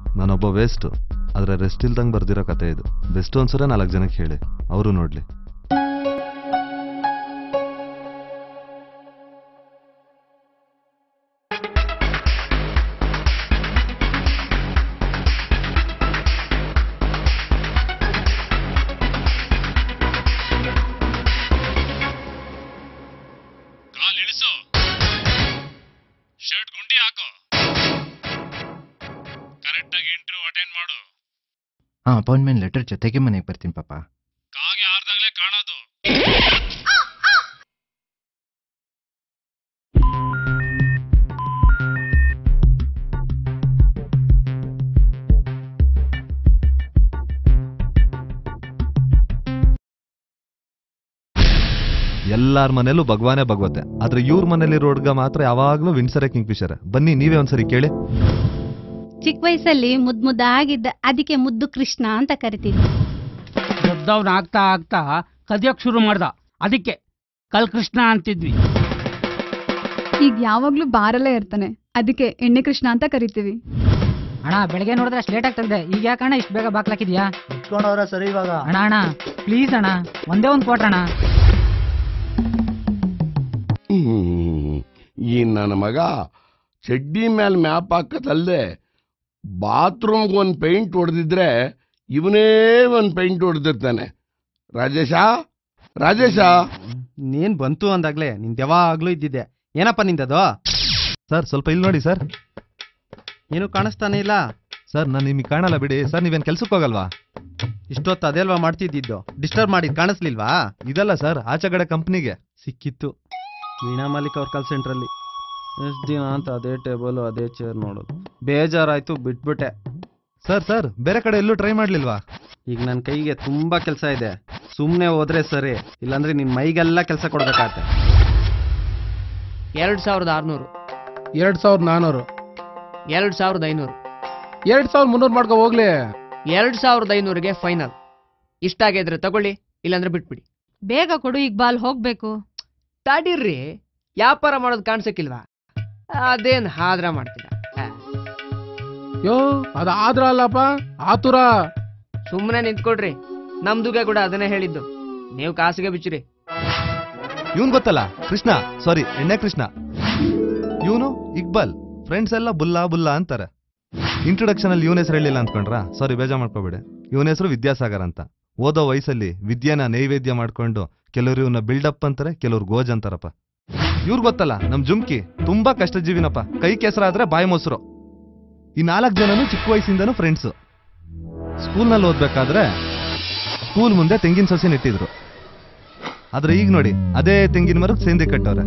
ನಾನೊಬ್ಬ ವೇಸ್ಟ್ ಆದ್ರೆ ರೆಸ್ಟ್ ಇಲ್ದಂಗೆ ಬರ್ದಿರೋ ಕತೆ ಇದು ಬೆಸ್ಟ್ ಅನ್ಸರೆ ನಾಲ್ಕು ಜನಕ್ಕೆ ಹೇಳಿ ಅವರು ನೋಡ್ಲಿ ಕಾಲ್ ಇಳಿಸು ಶರ್ಟ್ ಗುಂಡಿ ಹಾಕು ಕರೆಕ್ಟಾಗಿ ಇಂಟರ್ವ್ಯೂ ಅಟೆಂಡ್ ಮಾಡು ಹಾಂ ಅಪಾಯಿಂಟ್ಮೆಂಟ್ ಲೆಟರ್ ಜೊತೆಗೆ ಮನೆಗೆ ಬರ್ತೀನಿ ಪಾಪ ಕಾಗೆ ಆರ್ದಾಗ್ಲೇ ಕಾಣೋದು ಎಲ್ಲಾರ ಮನೇಲೂ ಭಗವಾನೇ ಭಗವತೆ ಆದ್ರೆ ಇವ್ರ ಮನೇಲಿರೋ ಹುಡ್ಗ ಮಾತ್ರ ಯಾವಾಗ್ಲೂ ವಿನ್ಸರೆ ಕಿಂಗ್ ಫಿಶರ್ ಬನ್ನಿ ನೀವೇ ಒಂದ್ಸರಿ ಕೇಳಿ ಚಿಕ್ಕ ವಯಸ್ಸಲ್ಲಿ ಮುದ್ ಮುದ್ದಾಗಿದ್ದ ಅದಕ್ಕೆ ಮುದ್ದು ಕೃಷ್ಣ ಅಂತ ಕರಿತಿದ್ವಿ ದೊಡ್ಡವನ್ ಆಗ್ತಾ ಆಗ್ತಾ ಕದಿಯೋಕ್ ಶುರು ಮಾಡ್ದ ಅದಕ್ಕೆ ಕಲ್ ಕೃಷ್ಣ ಅಂತಿದ್ವಿ ಈಗ ಯಾವಾಗ್ಲೂ ಬಾರಲ್ಲೇ ಇರ್ತಾನೆ ಅದಕ್ಕೆ ಎಣ್ಣೆ ಕೃಷ್ಣ ಅಂತ ಕರಿತೀವಿ ಅಣ್ಣ ಬೆಳಗ್ಗೆ ನೋಡಿದ್ರೆ ಅಷ್ಟು ಲೇಟ್ ಆಗ್ತದೆ ಈಗ ಯಾಕಣ್ಣ ಇಷ್ಟು ಬೇಗ ಬಾಕ್ಲಾಕಿದ್ಯಾ ಇಟ್ಕೊಂಡವ್ರ ಸರಿ ಇವಾಗ ಅಣ್ಣ ಅಣ್ಣ ಪ್ಲೀಸ್ ಅಣ್ಣ ಒಂದೇ ಒಂದು ಕೊಟ್ರಣ್ಣ ಹ್ಮ್. ಈ ನನ್ನ ಮಗ ಚಡ್ಡಿ ಮೇಲೆ ಮ್ಯಾಪ್ ಹಾಕತ್ತಲ್ದೆ ಬಾತ್ರೂಮ್ಗೆ ಒಂದು ಪೇಂಟ್ ಹೊಡೆದಿದ್ರೆ ಇವನೇ ಒಂದು ಪೇಂಟ್ ಹೊಡೆದಿರ್ತಾನೆ ರಾಜೇಶ ರಾಜೇಶ ನೀನ್ ಬಂತು ಅಂದಾಗ್ಲೇ ನಿಂದ ಯಾವಾಗ್ಲೂ ಇದ್ದಿದ್ದೆ ಏನಪ್ಪ ನಿಂದದು ಸರ್ ಸ್ವಲ್ಪ ಇಲ್ಲಿ ನೋಡಿ ಸರ್ ಏನು ಕಾಣಿಸ್ತಾನೆ ಇಲ್ಲ ಸರ್ ನಾನು ನಿಮಗೆ ಕಾಣಲ್ಲ ಬಿಡಿ ಸರ್ ನೀವೇನ್ ಕೆಲ್ಸಕ್ಕೆ ಹೋಗಲ್ವಾ ಇಷ್ಟೊತ್ತು ಅದೆಲ್ವಾ ಮಾಡ್ತಿದ್ದಿದ್ದು ಡಿಸ್ಟರ್ಬ್ ಮಾಡಿ ಕಾಣಿಸ್ಲಿಲ್ವಾ ಇದಲ್ಲ ಸರ್ ಆಚೆಗಡೆ ಕಂಪ್ನಿಗೆ ಸಿಕ್ಕಿತ್ತು ವೀಣಾ ಮಾಲಿಕ್ ಅವ್ರ ಕಾಲ್ ಸೆಂಟ್ರಲ್ಲಿ ಎಷ್ಟು ದಿನ ಅಂತ ಅದೇ ಟೇಬಲ್ ಅದೇ ಚೇರ್ ನೋಡೋದು ಬೇಜಾರಾಯ್ತು ಬಿಟ್ಬಿಟ್ಟೆ ಸರ್ ಸರ್ ಬೇರೆ ಕಡೆ ಎಲ್ಲೂ ಟ್ರೈ ಮಾಡ್ಲಿಲ್ವಾ ಈಗ ನನ್ನ ಕೈಗೆ ತುಂಬಾ ಕೆಲಸ ಇದೆ ಸುಮ್ಮನೆ ಹೋದ್ರೆ ಸರಿ ಇಲ್ಲಾಂದ್ರೆ ನಿನ್ ಮೈಗೆಲ್ಲ ಕೆಲಸ ಕೊಡ್ಬೇಕಾಗತ್ತೆ ಎರಡು ಸಾವಿರದ ಆರುನೂರು ಎರಡ್ ಸಾವಿರದ ನಾನೂರು ಎರಡು ಸಾವಿರದ ಐನೂರು ಎರಡ್ ಸಾವಿರದ ಮುನ್ನೂರು ಮಾಡ್ಕೊ ಹೋಗ್ಲಿ ಎರಡು ಸಾವಿರದ ಐನೂರಿಗೆ ಫೈನಲ್ ಇಷ್ಟ ಆಗಿದ್ರೆ ತಗೊಳ್ಳಿ ಇಲ್ಲಾಂದ್ರೆ ಬಿಟ್ಬಿಡಿ ಬೇಗ ಕೊಡು ಈಗ ಬಾಲ್ ಹೋಗ್ಬೇಕು ತಾಡಿರ್ರಿ ವ್ಯಾಪಾರ ಮಾಡೋದು ಕಾಣಿಸಕ್ಕಿಲ್ವಾ ಅದೇನ್ ಹಾದ್ರ ಮಾಡ್ತೀರಾ ಯೋ ಅದ ಆದ್ರ ಅಲ್ಲಪ್ಪ ಆತುರ ಸುಮ್ಮನೆ ನಿಂತ್ಕೊಡ್ರಿ ನಮ್ದುಗೆ ಕೂಡ ಅದನ್ನೇ ಹೇಳಿದ್ದು ನೀವು ಕಾಸಿಗೆ ಬಿಚ್ಚಿರಿ ಇವನ್ ಗೊತ್ತಲ್ಲ ಕೃಷ್ಣ ಸಾರಿ ಎಣ್ಣೆ ಕೃಷ್ಣ ಇವನು ಇಕ್ಬಾಲ್ ಫ್ರೆಂಡ್ಸ್ ಎಲ್ಲ ಬುಲ್ಲಾ ಬುಲ್ಲಾ ಅಂತಾರೆ ಇಂಟ್ರೊಡಕ್ಷನ್ ಅಲ್ಲಿ ಇವನ ಹೆಸರು ಹೇಳಿಲ್ಲ ಅಂದ್ಕೊಂಡ್ರಾ ಸಾರಿ ಬೇಜಾರ್ ಮಾಡ್ಕೋಬೇಡಿ ಇವನ ಹೆಸರು ವಿದ್ಯಾಸಾಗರ್ ಅಂತ ಓದೋ ವಯಸ್ಸಲ್ಲಿ ವಿದ್ಯೆನ ನೈವೇದ್ಯ ಮಾಡ್ಕೊಂಡು ಕೆಲವರು ಇವನ್ನ ಬಿಲ್ಡಪ್ ಅಂತಾರೆ ಕೆಲವ್ರು ಗೋಜ್ ಅಂತಾರಪ್ಪ ಇವ್ರು ಗೊತ್ತಲ್ಲ ನಮ್ ಜುಮ್ಕಿ ತುಂಬಾ ಕಷ್ಟ ಜೀವಿನಪ್ಪ ಕೈ ಕೆಸರಾದ್ರೆ ಬಾಯಿ ಮೊಸರು ಈ ನಾಲ್ಕು ಜನನು ಚಿಕ್ಕ ವಯಸ್ಸಿಂದನೂ ಫ್ರೆಂಡ್ಸ್ ಸ್ಕೂಲ್ನಲ್ಲಿ ಓದ್ಬೇಕಾದ್ರೆ ಸ್ಕೂಲ್ ಮುಂದೆ ತೆಂಗಿನ ಸಸಿ ನೆಟ್ಟಿದ್ರು ಆದ್ರೆ ಈಗ ನೋಡಿ ಅದೇ ತೆಂಗಿನ ಮರಕ್ಕೆ ಸೇಂದಿ ಕಟ್ಟವ್ರೆ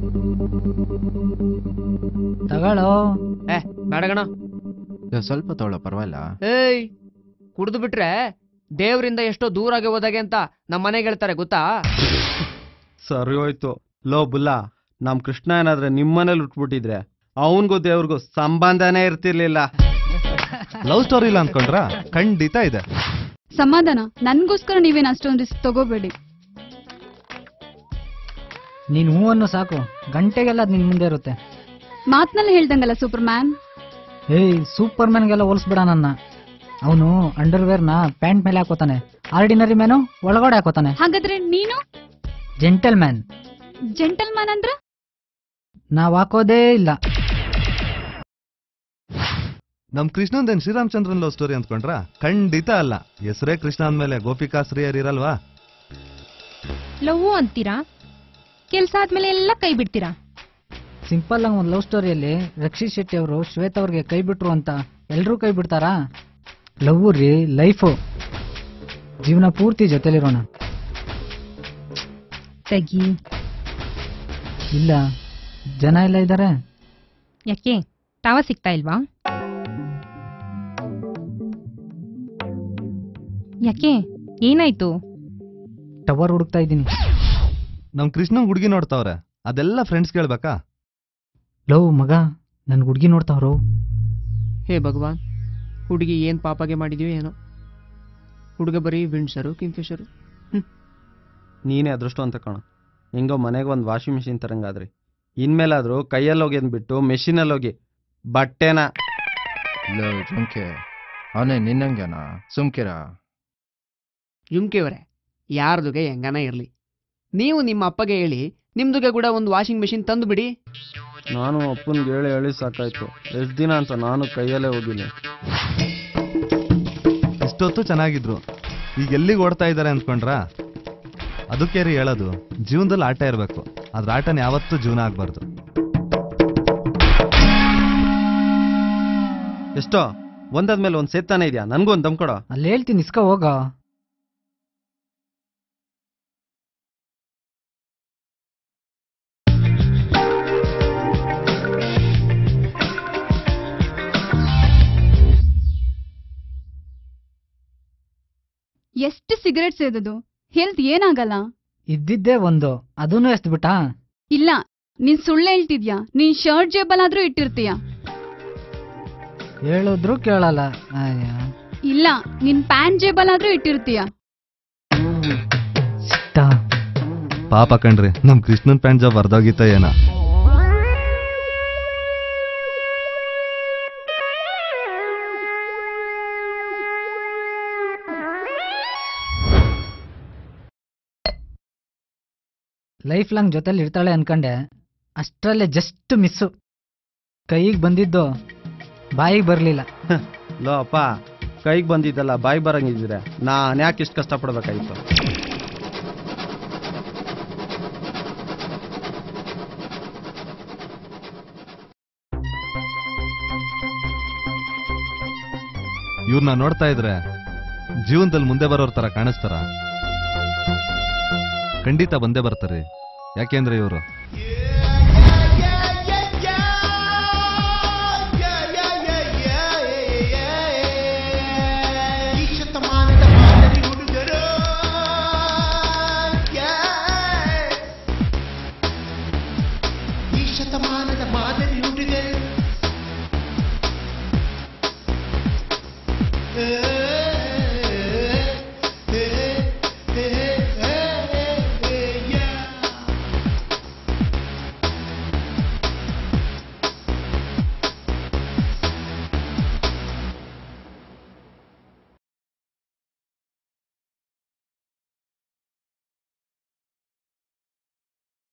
ತಗೊಳ್ಳೋ ಏ ಬೇಡಗಣ ಸ್ವಲ್ಪ ತಗೊಳ್ಳೋ ಪರವಾಗಿಲ್ಲ ಏಯ್ ಕುಡಿದು ಬಿಟ್ರೆ ದೇವ್ರಿಂದ ಎಷ್ಟೋ ದೂರ ಆಗಿ ಹೋದಾಗೆ ಅಂತ ನಮ್ಮ ಮನೆಗೆ ಹೇಳ್ತಾರೆ ಗೊತ್ತಾ ಸರಿ ಹೋಯ್ತು ಲೋ ಬುಲ್ಲ ನಮ್ ಕೃಷ್ಣ ಏನಾದ್ರೆ ನಿಮ್ಮನೇಲಿ ಉಟ್ಬಿಟ್ಟಿದ್ರೆ ಅವನ್ಗೂ ದೇವ್ರಿಗೂ ಸಂಬಂಧನೇ ಇರ್ತಿರ್ಲಿಲ್ಲ ಲವ್ ಸ್ಟೋರಿ ಇಲ್ಲ ಅನ್ಕೊಂಡ್ರ ಖಂಡಿತ ಇದೆ ಸಮಾಧಾನ ನನ್ಗೋಸ್ಕರ ನೀವೇನ್ ಅಷ್ಟೊಂದು ರಿಸ್ಕ್ ತಗೋಬೇಡಿ ನೀನ್ ಹೂವನ್ನು ಸಾಕು ಗಂಟೆಗೆಲ್ಲ ಅದ್ ನಿನ್ ಮುಂದೆ ಇರುತ್ತೆ ಮಾತ್ನಲ್ಲಿ ಹೇಳ್ದಂಗಲ್ಲ ಸೂಪರ್ ಮ್ಯಾನ್ ಏಯ್ ಸೂಪರ್ ಮ್ಯಾನ್ಗೆಲ್ಲ ಹೋಲಿಸ್ಬಿಡ ನನ್ನ ಅವನು ಅಂಡರ್ವೇರ್ ನ ಪ್ಯಾಂಟ್ ಮೇಲೆ ಹಾಕೋತಾನೆ ಆರ್ಡಿನರಿ ಮ್ಯಾನು ಒಳಗಡೆ ಹಾಕೋತಾನೆ ಹಾಗಾದ್ರೆ ನೀನು ಜೆಂಟಲ್ ಮ್ಯಾನ್ ಜೆಂಟಲ್ ಮ್ಯಾನ್ ಅಂದ್ರ ನಾವ್ ಹಾಕೋದೇ ಇಲ್ಲ ನಮ್ ಕೃಷ್ಣಂದೇನ್ ಶ್ರೀರಾಮಚಂದ್ರನ್ ಲವ್ ಸ್ಟೋರಿ ಅಂದ್ಕೊಂಡ್ರ ಖಂಡಿತ ಅಲ್ಲ ಹೆಸರೇ ಕೃಷ್ಣ ಅಂದ್ಮೇಲೆ ಗೋಪಿಕಾ ಶ್ರೀಯರ್ ಇರಲ್ವಾ ಲವ್ ಅಂತೀರಾ ಕೆಲ್ಸ ಆದ್ಮೇಲೆ ಎಲ್ಲ ಕೈ ಬಿಡ್ತೀರಾ ಸಿಂಪಲ್ ಆಗಿ ಒಂದು ಲವ್ ಸ್ಟೋರಿಯಲ್ಲಿ ರಕ್ಷಿತ್ ಶೆಟ್ಟಿ ಅವರು ಶ್ವೇತ್ ಅವ್ರಿಗೆ ಕೈ ಬಿಟ್ರು ಅಂತ ಎಲ್ರೂ ಕೈ ಬಿಡ್ತಾರಾ ಲವ್ ರೀ ಲೈಫು ಜೀವನ ಪೂರ್ತಿ ಜೊತೆಲಿರೋಣ ತೆಗಿ ಇಲ್ಲ ಜನ ಎಲ್ಲ ಇದ್ದಾರೆ ಯಾಕೆ ತಾವ ಸಿಗ್ತಾ ಇಲ್ವಾ ಯಾಕೆ ಏನಾಯ್ತು ಟವರ್ ಹುಡುಕ್ತಾ ಇದ್ದೀನಿ ನಮ್ ಕೃಷ್ಣನ್ ಹುಡುಗಿ ನೋಡ್ತಾವ್ರೆ ಅದೆಲ್ಲ ಫ್ರೆಂಡ್ಸ್ ಕೇಳ್ಬೇಕಾ ಲವ್ ಮಗ ನನ್ ಹುಡುಗಿ ನೋಡ್ತಾವ್ರು ಹೇ ಭಗವಾನ್ ಹುಡುಗಿ ಏನ್ ಪಾಪಗೆ ಮಾಡಿದ್ಯೋ ಏನೋ ಹುಡುಗ ಬರೀ ವಿಂಡ್ಸರು ಕಿಂಗ್ಫಿಶರು ನೀನೇ ಅದೃಷ್ಟ ಅಂತ ಕಣ ಹೆಂಗೋ ಮನೆಗೆ ಒಂದು ವಾಷಿಂಗ್ ಮಿಷಿನ್ ತರಂಗಾದ್ರಿ ಇನ್ಮೇಲಾದ್ರೂ ಕೈಯಲ್ಲಿ ಹೋಗಿ ಅಂದ್ಬಿಟ್ಟು ಮೆಷಿನಲ್ಲಿ ಹೋಗಿ ಬಟ್ಟೆನ ಜುಂಕೆ ಅವನೇ ನಿನ್ನಂಗೆನಾ ಸುಮ್ಕಿರ ಜುಮ್ಕಿಯವರೇ ಯಾರ್ದುಗೆ ಹೆಂಗನ ಇರಲಿ ನೀವು ನಿಮ್ಮ ಅಪ್ಪಗೆ ಹೇಳಿ ನಿಮ್ದುಗೆ ಕೂಡ ಒಂದು ವಾಷಿಂಗ್ ಮೆಷಿನ್ ತಂದು ಬಿಡಿ ನಾನು ಅಪ್ಪನ್ಗೆ ಹೇಳಿ ಹೇಳಿ ಸಾಕಾಯ್ತು ಎಷ್ಟು ದಿನ ಅಂತ ನಾನು ಕೈಯಲ್ಲೇ ಹೋಗಿಲ್ಲ ಇಷ್ಟೊತ್ತು ಚೆನ್ನಾಗಿದ್ರು ಈಗ ಎಲ್ಲಿಗೆ ಓಡ್ತಾ ಇದ್ದಾರೆ ಅಂದ್ಕೊಂಡ್ರಾ ಅದಕ್ಕೆ ರೀ ಹೇಳೋದು ಜೀವನದಲ್ಲಿ ಆಟ ಇರಬೇಕು ಅದ್ರ ಆಟನ ಯಾವತ್ತೂ ಜೀವನ ಆಗ್ಬಾರ್ದು ಎಷ್ಟೋ ಒಂದಾದ್ಮೇಲೆ ಒಂದು ಸೇತಾನೆ ಇದೆಯಾ ನನಗೂ ಒಂದು ದಮ್ ಕೊಡೋ ಅಲ್ಲಿ ಹೇಳ್ತೀನಿ ಇಸ್ಕ ಹೋಗ ಎಷ್ಟು ಸಿಗರೆಟ್ ಸೇದೋದು ಹೆಲ್ತ್ ಏನಾಗಲ್ಲ ಇದ್ದಿದ್ದೇ ಒಂದು ಅದನ್ನು ಎಷ್ಟ್ ಬಿಟ್ಟಾ ಇಲ್ಲ ನೀನ್ ಸುಳ್ಳು ಹೇಳ್ತಿದ್ಯಾ ನೀನ್ ಶರ್ಟ್ ಜೇಬಲ್ಲಾದ್ರೂ ಇಟ್ಟಿರ್ತೀಯ ಹೇಳಿದ್ರು ಕೇಳಲ್ಲ ಅಯ್ಯ ಇಲ್ಲ ನಿನ್ ಪ್ಯಾಂಟ್ ಜೇಬಲ್ಲಾದ್ರೂ ಇಟ್ಟಿರ್ತೀಯ ಇಷ್ಟ ಪಾಪ ಕಣ್ರಿ ನಮ್ ಕೃಷ್ಣನ್ ಪ್ಯಾಂಟ್ ಜಾಬ್ ಬರ್ದೋಗಿತ್ತ ಏನ ಲೈಫ್ ಲಾಂಗ್ ಜೊತೆಲಿ ಇರ್ತಾಳೆ ಅನ್ಕಂಡೆ ಅಷ್ಟರಲ್ಲೇ ಜಸ್ಟ್ ಮಿಸ್ಸು ಕೈಗೆ ಬಂದಿದ್ದು ಬಾಯಿಗೆ ಬರಲಿಲ್ಲ ಲೋ ಅಪ್ಪ ಕೈಗೆ ಬಂದಿದ್ದಲ್ಲ ಬಾಯಿ ಬರಂಗಿದ್ರೆ ನಾನು ಯಾಕೆ ಇಷ್ಟು ಕಷ್ಟಪಡ್ಬೇಕಾಗಿತ್ತು ಇವ್ರನ್ನ ನೋಡ್ತಾ ಇದ್ರೆ ಜೀವನದಲ್ಲಿ ಮುಂದೆ ಬರೋರ್ ತರ ಕಾಣಿಸ್ತಾರ ಖಂಡಿತ ಬಂದೇ ಬರ್ತಾರೆ ಯಾಕೆಂದ್ರೆ ಇವರು ಈ ಶತಮಾನದ ಮಾದರಿ ಹುಡುಗರು ಈ ಶತಮಾನದ ಮಾದರಿ